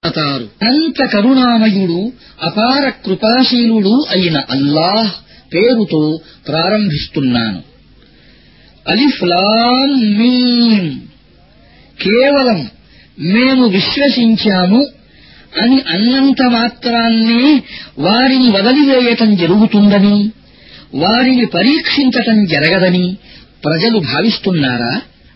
తారు అనంత కరుణామయుడు అపార కృపాశీలుడు అయిన అల్లాహ్ పేరుతో ప్రారంభిస్తున్నాను అలిఫ్లాం మీమ్ కేవలం మేము విశ్వసించాము అని అన్నంత మాత్రాన్నే వారిని వదిలివేయటం జరుగుతుందని వారిని పరీక్షించటం జరగదని ప్రజలు భావిస్తున్నారా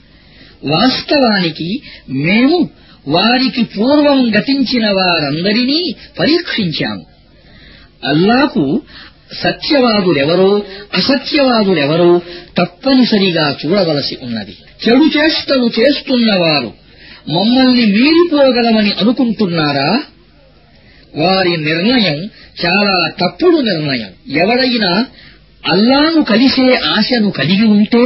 వాస్తవానికి మేము వారికి పూర్వం గతించిన వారందరినీ పరీక్షించాము అల్లాకు సత్యవాదులెవరో అసత్యవాదులెవరో తప్పనిసరిగా చూడవలసి ఉన్నది చెడు చేష్టలు చేస్తున్నవారు మమ్మల్ని మీరిపోగలమని అనుకుంటున్నారా వారి నిర్ణయం చాలా తప్పుడు నిర్ణయం ఎవడైనా అల్లాను కలిసే ఆశను కలిగి ఉంటే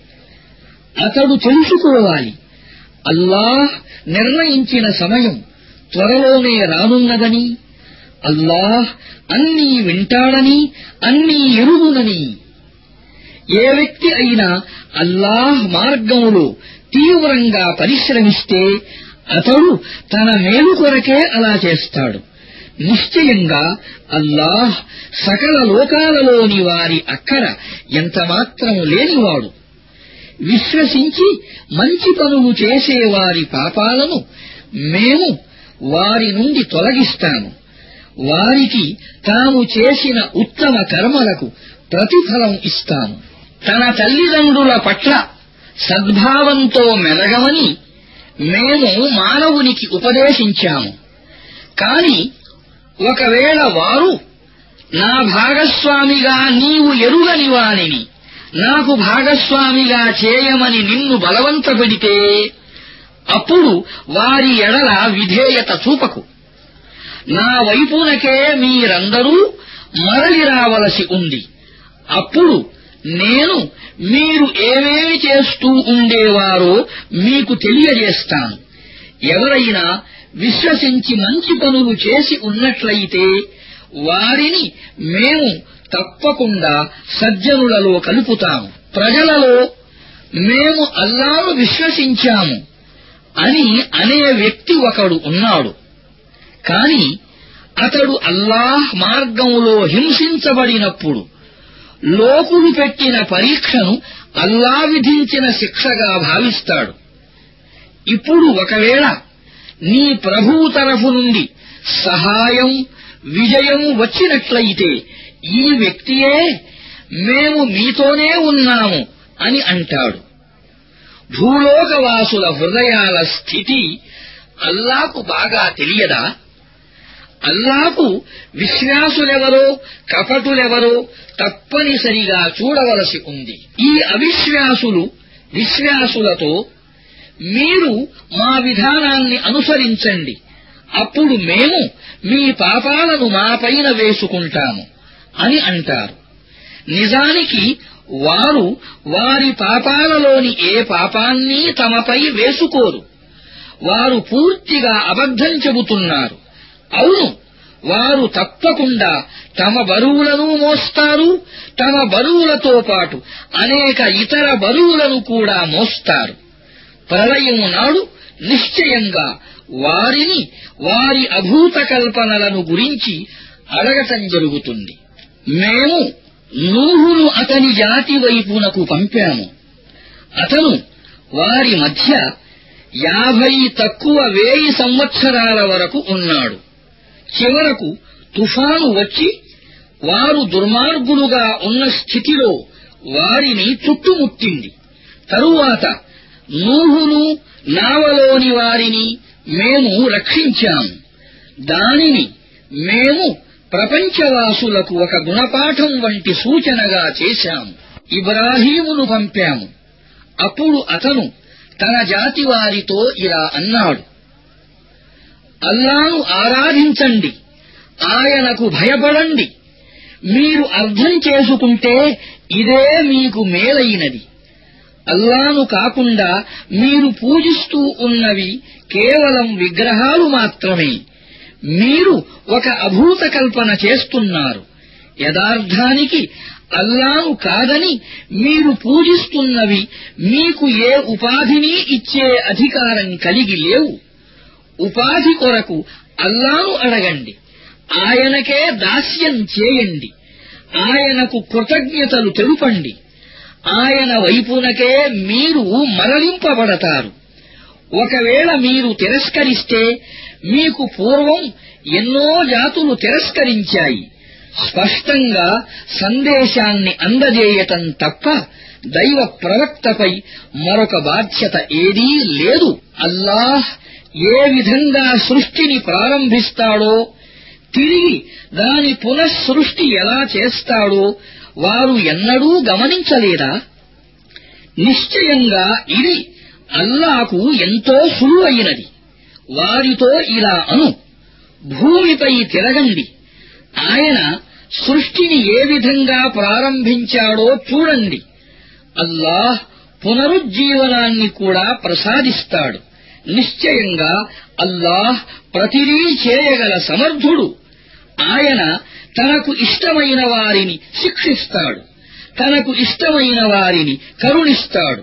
అతడు తెలుసుకోవాలి అల్లాహ్ నిర్ణయించిన సమయం త్వరలోనే రానున్నదని అల్లాహ్ అన్నీ వింటాడని అన్నీ ఎరుగునని ఏ వ్యక్తి అయినా అల్లాహ్ మార్గములో తీవ్రంగా పరిశ్రమిస్తే అతడు తన మేలు కొరకే అలా చేస్తాడు నిశ్చయంగా అల్లాహ్ సకల లోకాలలోని వారి అక్కర ఎంతమాత్రం లేనివాడు విశ్వసించి మంచి పనులు చేసేవారి పాపాలను మేము వారి నుండి తొలగిస్తాము వారికి తాము చేసిన ఉత్తమ కర్మలకు ప్రతిఫలం ఇస్తాము తన తల్లిదండ్రుల పట్ల సద్భావంతో మెలగమని మేము మానవునికి ఉపదేశించాము కాని ఒకవేళ వారు నా భాగస్వామిగా నీవు ఎరుగని వానిని నాకు భాగస్వామిగా చేయమని నిన్ను బలవంతపెడితే అప్పుడు వారి ఎడల విధేయత చూపకు నా వైపునకే మీరందరూ మరలి రావలసి ఉంది అప్పుడు నేను మీరు ఏమేమి చేస్తూ ఉండేవారో మీకు తెలియజేస్తాను ఎవరైనా విశ్వసించి మంచి పనులు చేసి ఉన్నట్లయితే వారిని మేము తప్పకుండా సజ్జనులలో కలుపుతాము ప్రజలలో మేము అల్లాను విశ్వసించాము అని అనే వ్యక్తి ఒకడు ఉన్నాడు కాని అతడు అల్లాహ్ మార్గంలో హింసించబడినప్పుడు లోకులు పెట్టిన పరీక్షను అల్లా విధించిన శిక్షగా భావిస్తాడు ఇప్పుడు ఒకవేళ నీ ప్రభువు తరఫు నుండి సహాయం విజయం వచ్చినట్లయితే ఈ వ్యక్తియే మేము మీతోనే ఉన్నాము అని అంటాడు భూలోకవాసుల హృదయాల స్థితి అల్లాకు బాగా తెలియదా అల్లాకు విశ్వాసులెవరో కపటులెవరో తప్పనిసరిగా చూడవలసి ఉంది ఈ అవిశ్వాసులు విశ్వాసులతో మీరు మా విధానాన్ని అనుసరించండి అప్పుడు మేము మీ పాపాలను మాపైన వేసుకుంటాము అని అంటారు నిజానికి వారు వారి పాపాలలోని ఏ పాపాన్ని తమపై వేసుకోరు వారు పూర్తిగా అబద్ధం చెబుతున్నారు అవును వారు తప్పకుండా తమ బరువులను మోస్తారు తమ బరువులతో పాటు అనేక ఇతర బరువులను కూడా మోస్తారు ప్రళయం నాడు నిశ్చయంగా వారిని వారి అభూత కల్పనలను గురించి అడగటం జరుగుతుంది మేము నూహును అతని జాతి వైపునకు పంపాము అతను వారి మధ్య యాభై తక్కువ వేయి సంవత్సరాల వరకు ఉన్నాడు చివరకు తుఫాను వచ్చి వారు దుర్మార్గులుగా ఉన్న స్థితిలో వారిని చుట్టుముట్టింది తరువాత నూహును నావలోని వారిని మేము రక్షించాము దానిని మేము ప్రపంచవాసులకు ఒక గుణపాఠం వంటి సూచనగా చేశాము ఇబ్రాహీమును పంపాము అప్పుడు అతను తన జాతి వారితో ఇలా అన్నాడు అల్లాను ఆరాధించండి ఆయనకు భయపడండి మీరు అర్థం చేసుకుంటే ఇదే మీకు మేలైనది అల్లాను కాకుండా మీరు పూజిస్తూ ఉన్నవి కేవలం విగ్రహాలు మాత్రమే మీరు ఒక అభూత కల్పన చేస్తున్నారు యథార్థానికి అల్లాను కాదని మీరు పూజిస్తున్నవి మీకు ఏ ఉపాధిని ఇచ్చే అధికారం కలిగి లేవు ఉపాధి కొరకు అల్లాను అడగండి ఆయనకే దాస్యం చేయండి ఆయనకు కృతజ్ఞతలు తెలుపండి ఆయన వైపునకే మీరు మరలింపబడతారు ఒకవేళ మీరు తిరస్కరిస్తే మీకు పూర్వం ఎన్నో జాతులు తిరస్కరించాయి స్పష్టంగా సందేశాన్ని అందజేయటం తప్ప దైవ ప్రవక్తపై మరొక బాధ్యత ఏదీ లేదు అల్లాహ్ ఏ విధంగా సృష్టిని ప్రారంభిస్తాడో తిరిగి దాని పునఃసృష్టి ఎలా చేస్తాడో వారు ఎన్నడూ గమనించలేదా నిశ్చయంగా ఇది అల్లాకు ఎంతో సులువైనది వారితో ఇలా అను భూమిపై తిరగండి ఆయన సృష్టిని ఏ విధంగా ప్రారంభించాడో చూడండి అల్లాహ్ పునరుజ్జీవనాన్ని కూడా ప్రసాదిస్తాడు నిశ్చయంగా అల్లాహ్ ప్రతిదీ చేయగల సమర్థుడు ఆయన తనకు ఇష్టమైన వారిని శిక్షిస్తాడు తనకు ఇష్టమైన వారిని కరుణిస్తాడు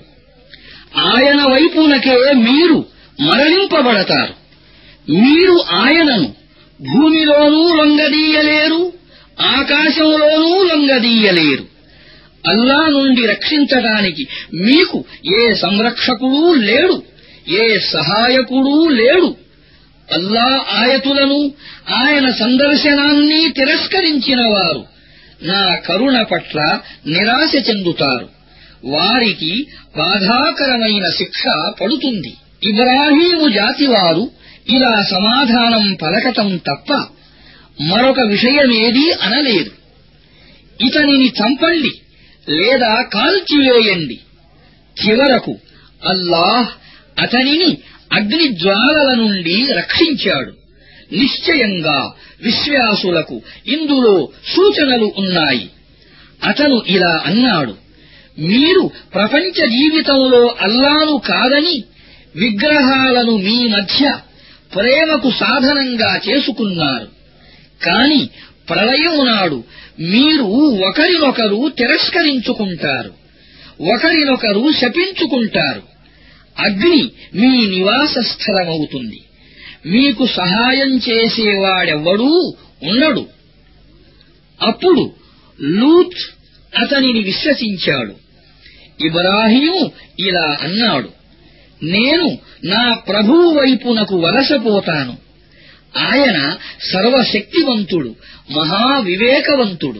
ఆయన వైపునకే మీరు మరలింపబడతారు మీరు ఆయనను భూమిలోనూ లొంగదీయలేరు ఆకాశంలోనూ లొంగదీయలేరు అల్లా నుండి రక్షించడానికి మీకు ఏ సంరక్షకుడూ లేడు ఏ సహాయకుడూ లేడు అల్లా ఆయతులను ఆయన సందర్శనాన్ని తిరస్కరించిన వారు నా కరుణ పట్ల నిరాశ చెందుతారు వారికి బాధాకరమైన శిక్ష పడుతుంది ఇబ్రాహీము జాతివారు ఇలా సమాధానం పలకటం తప్ప మరొక విషయమేదీ అనలేదు ఇతనిని చంపండి లేదా కాల్చివేయండి చివరకు అల్లాహ్ అతనిని అగ్నిజ్వాలల నుండి రక్షించాడు నిశ్చయంగా విశ్వాసులకు ఇందులో సూచనలు ఉన్నాయి అతను ఇలా అన్నాడు మీరు ప్రపంచ జీవితంలో అల్లాను కాదని విగ్రహాలను మీ మధ్య ప్రేమకు సాధనంగా చేసుకున్నారు కాని ప్రళయం నాడు మీరు ఒకరినొకరు తిరస్కరించుకుంటారు ఒకరినొకరు శపించుకుంటారు అగ్ని మీ నివాస స్థలమవుతుంది మీకు సహాయం చేసేవాడెవ్వడూ ఉండడు అప్పుడు లూత్ అతనిని విశ్వసించాడు ఇబ్రాహీము ఇలా అన్నాడు నేను నా ప్రభువు వైపునకు వలసపోతాను ఆయన సర్వశక్తివంతుడు మహావివేకవంతుడు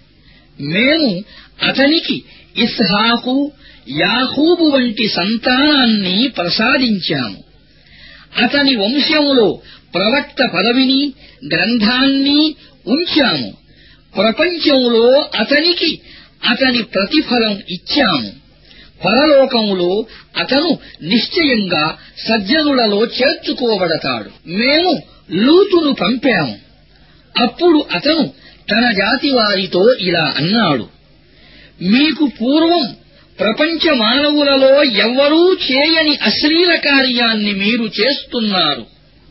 మేము అతనికి ఇస్హాకు యాహూబు వంటి సంతానాన్ని ప్రసాదించాము అతని వంశములో ప్రవక్త పదవిని గ్రంథాన్ని ఉంచాము ప్రపంచంలో అతనికి అతని ప్రతిఫలం ఇచ్చాము పరలోకములో అతను నిశ్చయంగా సజ్జనులలో చేర్చుకోబడతాడు మేము లూతును పంపాము అప్పుడు అతను తన జాతి వారితో ఇలా అన్నాడు మీకు పూర్వం ప్రపంచ మానవులలో ఎవ్వరూ చేయని అశ్లీల కార్యాన్ని మీరు చేస్తున్నారు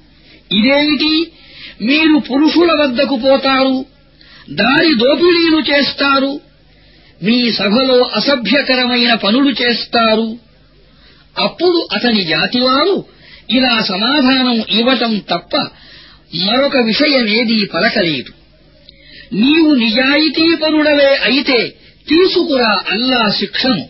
ఇదేమిటి మీరు పురుషుల వద్దకు పోతారు దారి దోపిడీలు చేస్తారు మీ సభలో అసభ్యకరమైన పనులు చేస్తారు అప్పుడు అతని జాతివారు ఇలా సమాధానం ఇవ్వటం తప్ప మరొక విషయమేదీ పలకలేదు నీవు నిజాయితీపరుడవే అయితే తీసుకురా అల్లా శిక్షను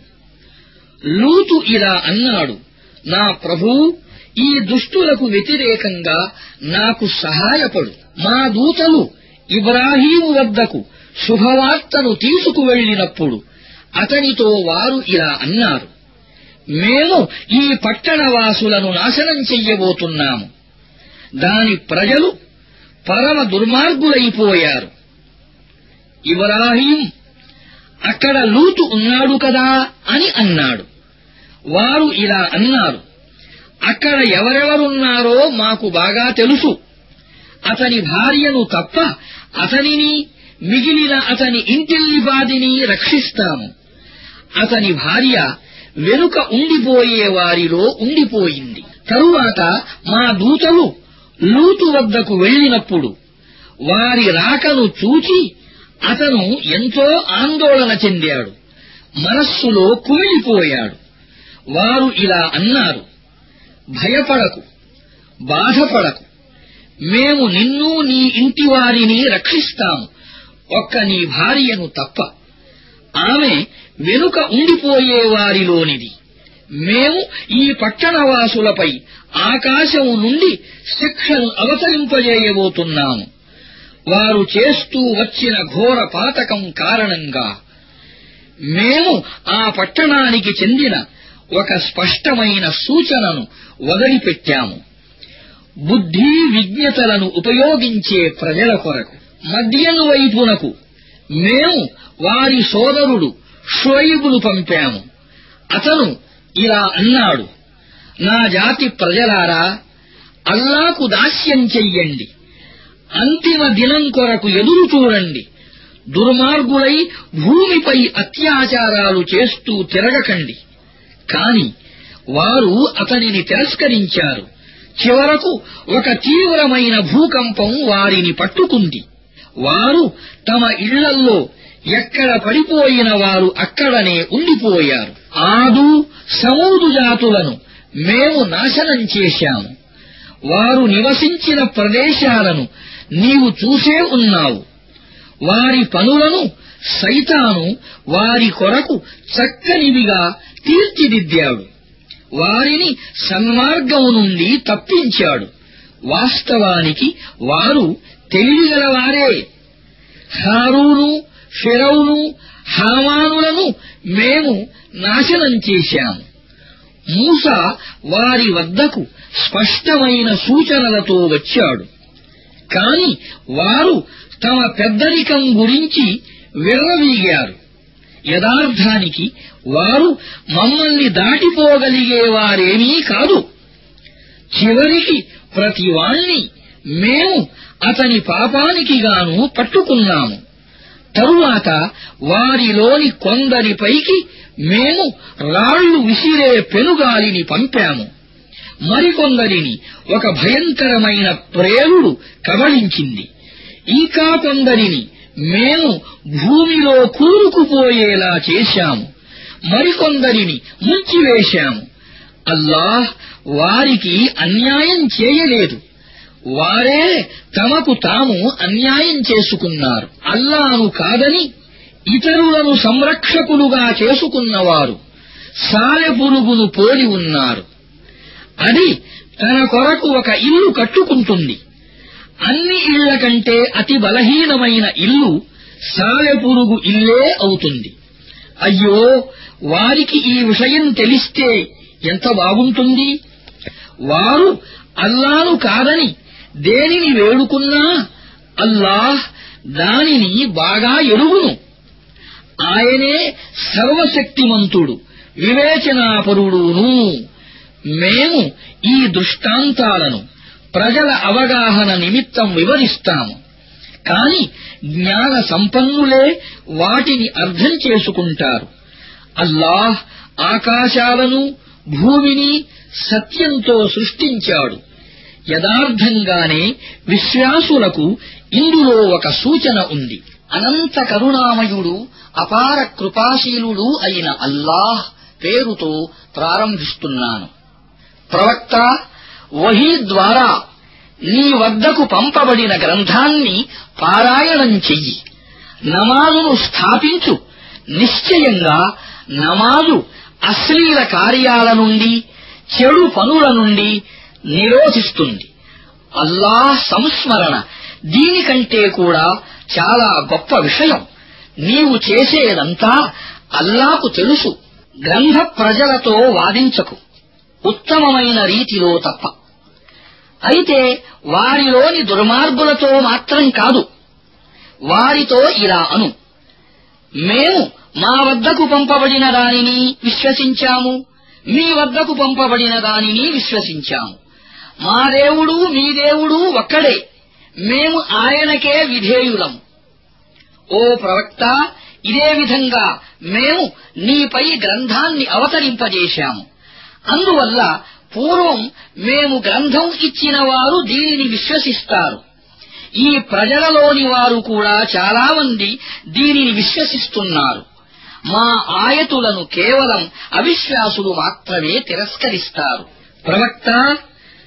లూతు ఇలా అన్నాడు నా ప్రభూ ఈ దుష్టులకు వ్యతిరేకంగా నాకు సహాయపడు మా దూతలు ఇబ్రాహీము వద్దకు శుభవార్తను తీసుకువెళ్లినప్పుడు అతనితో వారు ఇలా అన్నారు మేము ఈ పట్టణవాసులను నాశనం చెయ్యబోతున్నాము దాని ప్రజలు పరమ దుర్మార్గులైపోయారు ఇబ్రాహీం అక్కడ లూతు ఉన్నాడు కదా అని అన్నాడు వారు ఇలా అన్నారు అక్కడ ఎవరెవరున్నారో మాకు బాగా తెలుసు అతని భార్యను తప్ప అతనిని మిగిలిన అతని ఇంటిల్లిపాదిని రక్షిస్తాము అతని భార్య వెనుక ఉండిపోయే వారిలో ఉండిపోయింది తరువాత మా దూతలు లూతు వద్దకు వెళ్ళినప్పుడు వారి రాకను చూచి అతను ఎంతో ఆందోళన చెందాడు మనస్సులో కుమిలిపోయాడు వారు ఇలా అన్నారు భయపడకు బాధపడకు మేము నిన్ను నీ ఇంటి వారిని రక్షిస్తాము ఒక్క నీ భార్యను తప్ప ఆమె వెనుక ఉండిపోయే వారిలోనిది మేము ఈ పట్టణవాసులపై ఆకాశం నుండి శిక్షను అవతరింపజేయబోతున్నాము వారు చేస్తూ వచ్చిన ఘోర పాతకం కారణంగా మేము ఆ పట్టణానికి చెందిన ఒక స్పష్టమైన సూచనను వదిలిపెట్టాము బుద్ధి విజ్ఞతలను ఉపయోగించే ప్రజల కొరకు మద్యను వైపునకు మేము వారి సోదరుడు షోయిబును పంపాము అతను ఇలా అన్నాడు నా జాతి ప్రజలారా అల్లాకు దాస్యం చెయ్యండి అంతిమ దినం కొరకు ఎదురు చూడండి దుర్మార్గులై భూమిపై అత్యాచారాలు చేస్తూ తిరగకండి కాని వారు అతనిని తిరస్కరించారు చివరకు ఒక తీవ్రమైన భూకంపం వారిని పట్టుకుంది వారు తమ ఇళ్లల్లో ఎక్కడ పడిపోయిన వారు అక్కడనే ఉండిపోయారు ఆదు సమూదు జాతులను మేము నాశనం చేశాము వారు నివసించిన ప్రదేశాలను నీవు చూసే ఉన్నావు వారి పనులను సైతాను వారి కొరకు చక్కనివిగా తీర్చిదిద్దాడు వారిని సన్మార్గం నుండి తప్పించాడు వాస్తవానికి వారు తెలివిగలవారే హారూను ఫిరౌను హామానులను మేము నాశనం చేశాము మూస వారి వద్దకు స్పష్టమైన సూచనలతో వచ్చాడు కాని వారు తమ పెద్దరికం గురించి విర్రవీగారు యథార్థానికి వారు మమ్మల్ని దాటిపోగలిగేవారేమీ కాదు చివరికి ప్రతివాణ్ణి మేము అతని పాపానికి గాను పట్టుకున్నాము తరువాత వారిలోని కొందరిపైకి మేము రాళ్లు విసిరే పెనుగాలిని పంపాము మరికొందరిని ఒక భయంకరమైన ప్రేరుడు కబళించింది ఇంకా కొందరిని మేము భూమిలో కూరుకుపోయేలా చేశాము మరికొందరిని ముంచివేశాము అల్లాహ్ వారికి అన్యాయం చేయలేదు వారే తమకు తాము అన్యాయం చేసుకున్నారు అల్లాను కాదని ఇతరులను సంరక్షకులుగా చేసుకున్నవారు సాలెపురుగును పోలి ఉన్నారు అది తన కొరకు ఒక ఇల్లు కట్టుకుంటుంది అన్ని ఇళ్ల కంటే అతి బలహీనమైన ఇల్లు సాలెపురుగు ఇల్లే అవుతుంది అయ్యో వారికి ఈ విషయం తెలిస్తే ఎంత బాగుంటుంది వారు అల్లాను కాదని దేనిని వేడుకున్నా అల్లాహ్ దానిని బాగా ఎరుగును ఆయనే సర్వశక్తిమంతుడు వివేచనాపరుడును మేము ఈ దృష్టాంతాలను ప్రజల అవగాహన నిమిత్తం వివరిస్తాము కాని జ్ఞాన సంపన్నులే వాటిని అర్థం చేసుకుంటారు అల్లాహ్ ఆకాశాలను భూమిని సత్యంతో సృష్టించాడు యథార్థంగానే విశ్వాసులకు ఇందులో ఒక సూచన ఉంది అనంత కరుణామయుడు అపార కృపాశీలుడు అయిన అల్లాహ్ పేరుతో ప్రారంభిస్తున్నాను ప్రవక్త వహీ ద్వారా నీ వద్దకు పంపబడిన గ్రంథాన్ని పారాయణం చెయ్యి నమాజును స్థాపించు నిశ్చయంగా నమాజు అశ్లీల కార్యాల నుండి చెడు పనుల నుండి నిరోధిస్తుంది అల్లాహ్ సంస్మరణ దీనికంటే కూడా చాలా గొప్ప విషయం నీవు చేసేదంతా అల్లాకు తెలుసు గ్రంథ ప్రజలతో వాదించకు ఉత్తమమైన రీతిలో తప్ప అయితే వారిలోని దుర్మార్గులతో మాత్రం కాదు వారితో ఇలా అను మేము మా వద్దకు పంపబడిన దానిని విశ్వసించాము మీ వద్దకు పంపబడిన దానిని విశ్వసించాము మా దేవుడు మీ దేవుడు ఒక్కడే మేము ఆయనకే విధేయులము ఓ ప్రవక్త ఇదే విధంగా మేము నీపై గ్రంథాన్ని అవతరింపజేశాము అందువల్ల పూర్వం మేము గ్రంథం ఇచ్చిన వారు దీనిని విశ్వసిస్తారు ఈ ప్రజలలోని వారు కూడా చాలా మంది దీనిని విశ్వసిస్తున్నారు మా ఆయతులను కేవలం అవిశ్వాసులు మాత్రమే తిరస్కరిస్తారు ప్రవక్త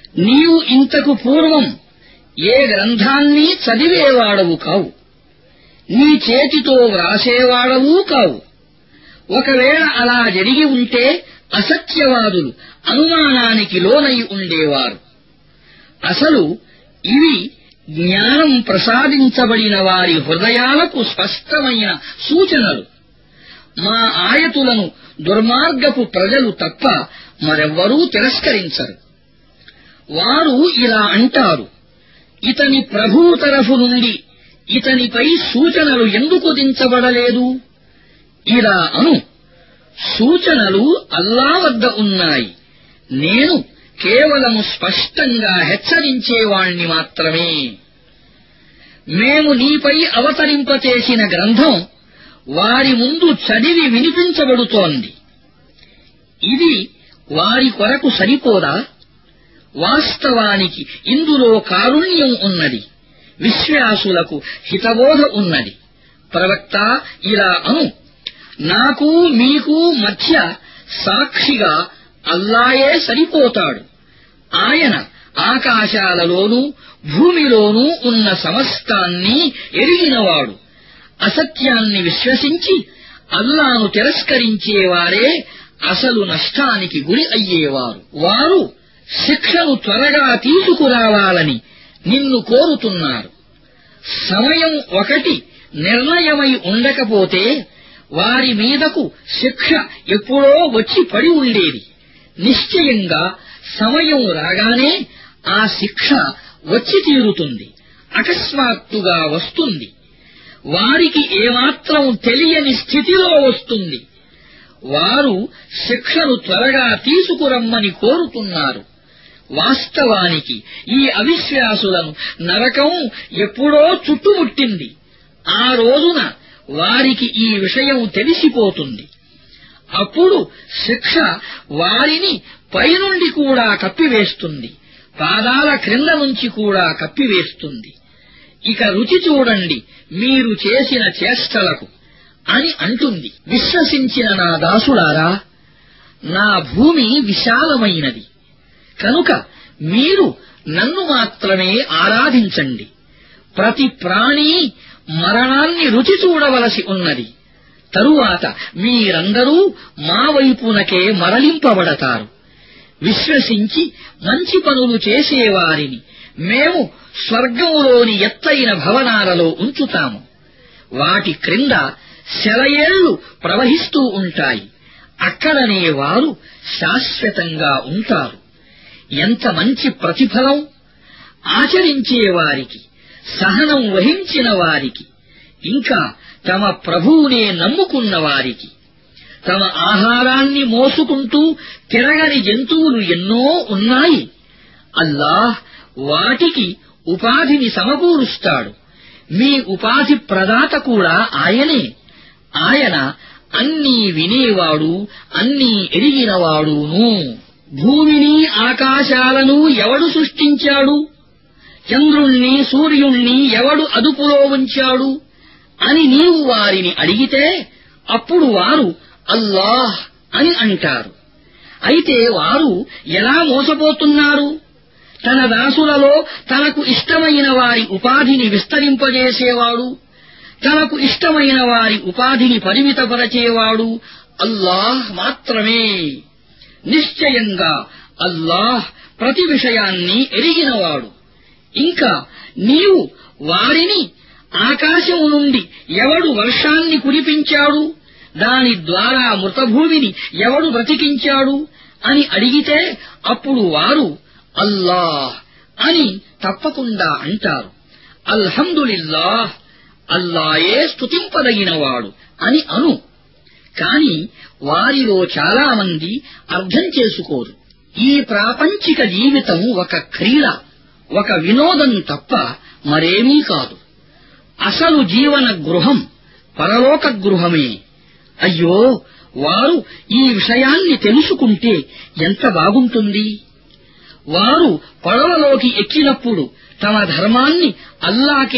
నీవు ఇంతకు పూర్వం ఏ గ్రంథాన్ని చదివేవాడవు కావు నీ చేతితో వ్రాసేవాడవూ కావు ఒకవేళ అలా జరిగి ఉంటే అసత్యవాదులు అనుమానానికి లోనై ఉండేవారు అసలు ఇవి జ్ఞానం ప్రసాదించబడిన వారి హృదయాలకు స్పష్టమైన సూచనలు మా ఆయతులను దుర్మార్గపు ప్రజలు తప్ప మరెవ్వరూ తిరస్కరించరు వారు ఇలా అంటారు ఇతని ప్రభువు తరఫు నుండి ఇతనిపై సూచనలు ఎందుకు దించబడలేదు ఇలా అను సూచనలు అల్లా వద్ద ఉన్నాయి నేను కేవలము స్పష్టంగా హెచ్చరించేవాణ్ణి మాత్రమే మేము నీపై అవతరింపచేసిన గ్రంథం వారి ముందు చదివి వినిపించబడుతోంది ఇది వారి కొరకు సరిపోదా వాస్తవానికి ఇందులో కారుణ్యం ఉన్నది విశ్వాసులకు హితబోధ ఉన్నది ప్రవక్త ఇలా అను నాకు మీకు మధ్య సాక్షిగా అల్లాయే సరిపోతాడు ఆయన ఆకాశాలలోనూ భూమిలోనూ ఉన్న సమస్తాన్ని ఎరిగినవాడు అసత్యాన్ని విశ్వసించి అల్లాను తిరస్కరించేవారే అసలు నష్టానికి గురి అయ్యేవారు వారు శిక్షను త్వరగా తీసుకురావాలని నిన్ను కోరుతున్నారు సమయం ఒకటి నిర్ణయమై ఉండకపోతే వారి మీదకు శిక్ష ఎప్పుడో వచ్చి పడి ఉండేది నిశ్చయంగా సమయం రాగానే ఆ శిక్ష వచ్చి తీరుతుంది అకస్మాత్తుగా వస్తుంది వారికి ఏమాత్రం తెలియని స్థితిలో వస్తుంది వారు శిక్షను త్వరగా తీసుకురమ్మని కోరుతున్నారు వాస్తవానికి ఈ అవిశ్వాసులను నరకం ఎప్పుడో చుట్టుముట్టింది ఆ రోజున వారికి ఈ విషయం తెలిసిపోతుంది అప్పుడు శిక్ష వారిని పైనుండి కూడా కప్పివేస్తుంది పాదాల క్రింద నుంచి కూడా కప్పివేస్తుంది ఇక రుచి చూడండి మీరు చేసిన చేష్టలకు అని అంటుంది విశ్వసించిన నా దాసులారా నా భూమి విశాలమైనది కనుక మీరు నన్ను మాత్రమే ఆరాధించండి ప్రతి ప్రాణి మరణాన్ని రుచి చూడవలసి ఉన్నది తరువాత మీరందరూ మా వైపునకే మరలింపబడతారు విశ్వసించి మంచి పనులు చేసేవారిని మేము స్వర్గంలోని ఎత్తైన భవనాలలో ఉంచుతాము వాటి క్రింద శలయేళ్లు ప్రవహిస్తూ ఉంటాయి అక్కడనే వారు శాశ్వతంగా ఉంటారు ఎంత మంచి ప్రతిఫలం ఆచరించేవారికి సహనం వహించిన వారికి ఇంకా తమ ప్రభువునే నమ్ముకున్న వారికి తమ ఆహారాన్ని మోసుకుంటూ తిరగని జంతువులు ఎన్నో ఉన్నాయి అల్లాహ్ వాటికి ఉపాధిని సమకూరుస్తాడు మీ ఉపాధి ప్రదాత కూడా ఆయనే ఆయన అన్నీ వినేవాడు అన్నీ ఎరిగినవాడును భూమిని ఆకాశాలను ఎవడు సృష్టించాడు చంద్రుణ్ణి సూర్యుణ్ణి ఎవడు అదుపులో ఉంచాడు అని నీవు వారిని అడిగితే అప్పుడు వారు అల్లాహ్ అని అంటారు అయితే వారు ఎలా మోసపోతున్నారు తన దాసులలో తనకు ఇష్టమైన వారి ఉపాధిని విస్తరింపజేసేవాడు తనకు ఇష్టమైన వారి ఉపాధిని పరిమితపరచేవాడు అల్లాహ్ మాత్రమే నిశ్చయంగా అల్లాహ్ ప్రతి విషయాన్ని ఎరిగినవాడు ఇంకా నీవు వారిని ఆకాశం నుండి ఎవడు వర్షాన్ని కురిపించాడు దాని ద్వారా మృతభూమిని ఎవడు బ్రతికించాడు అని అడిగితే అప్పుడు వారు అల్లాహ్ అని తప్పకుండా అంటారు అల్హందులిల్లాహ్ అల్లాయే స్తుతింపదగినవాడు అని అను కాని వారిలో చాలామంది అర్థం చేసుకోరు ఈ ప్రాపంచిక జీవితం ఒక క్రీడ ఒక వినోదం తప్ప మరేమీ కాదు అసలు జీవన గృహం పరలోక గృహమే అయ్యో వారు ఈ విషయాన్ని తెలుసుకుంటే ఎంత బాగుంటుంది వారు పడవలోకి ఎక్కినప్పుడు తమ ధర్మాన్ని అల్లాకే